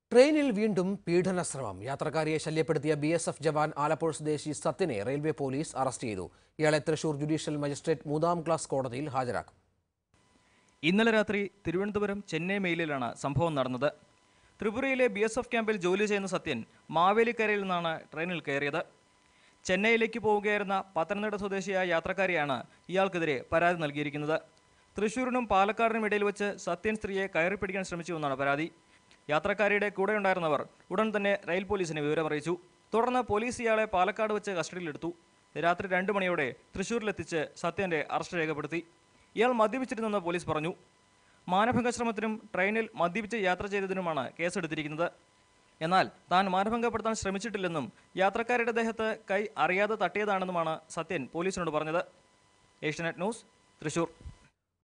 ട്രെയിനിൽ വീണ്ടും പീഡനശ്രമം യാത്രക്കാരിയെ ശല്യപ്പെടുത്തിയ ബി എസ് എഫ് ജവാൻ ആലപ്പുഴ സ്വദേശി സത്യനെ റെയിൽവേ പോലീസ് അറസ്റ്റ് ചെയ്തു ഇയാളെ തൃശൂർ ജുഡീഷ്യൽ മജിസ്ട്രേറ്റ് മൂന്നാം ക്ലാസ് കോടതിയിൽ ഹാജരാക്കും ഇന്നലെ രാത്രി തിരുവനന്തപുരം ചെന്നൈ മെയിലിലാണ് സംഭവം നടന്നത് ത്രിപുരയിലെ ബി എസ് എഫ് ക്യാമ്പിൽ ജോലി ചെയ്യുന്ന സത്യൻ മാവേലിക്കരയിൽ നിന്നാണ് ട്രെയിനിൽ കയറിയത് ചെന്നൈയിലേക്ക് പോവുകയായിരുന്ന പത്തനംതിട്ട സ്വദേശിയായ യാത്രക്കാരിയാണ് ഇയാൾക്കെതിരെ പരാതി നൽകിയിരിക്കുന്നത് തൃശൂരിനും പാലക്കാടിനും ഇടയിൽ വെച്ച് സത്യൻ സ്ത്രീയെ കയറിപ്പിടിക്കാൻ ശ്രമിച്ചുവെന്നാണ് പരാതി യാത്രക്കാരിയുടെ കൂടെയുണ്ടായിരുന്നവർ ഉടൻ തന്നെ റെയിൽ പോലീസിനെ വിവരമറിയിച്ചു തുടർന്ന് പോലീസ് ഇയാളെ പാലക്കാട് വെച്ച് കസ്റ്റഡിയിലെടുത്തു രാത്രി രണ്ട് മണിയോടെ തൃശൂരിലെത്തിച്ച് സത്യന്റെ അറസ്റ്റ് രേഖപ്പെടുത്തി ഇയാൾ മദ്യപിച്ചിരുന്നെന്ന് പോലീസ് പറഞ്ഞു മാനഭംഗ ശ്രമത്തിനും ട്രെയിനിൽ മദ്യപിച്ച് യാത്ര ചെയ്തതിനുമാണ് കേസെടുത്തിരിക്കുന്നത് എന്നാൽ താൻ മാനഭംഗപ്പെടുത്താൻ ശ്രമിച്ചിട്ടില്ലെന്നും യാത്രക്കാരുടെ ദേഹത്ത് കൈ അറിയാതെ തട്ടിയതാണെന്നുമാണ് സത്യൻ പോലീസിനോട് പറഞ്ഞത് ഏഷ്യനെറ്റ് ന്യൂസ് തൃശൂർ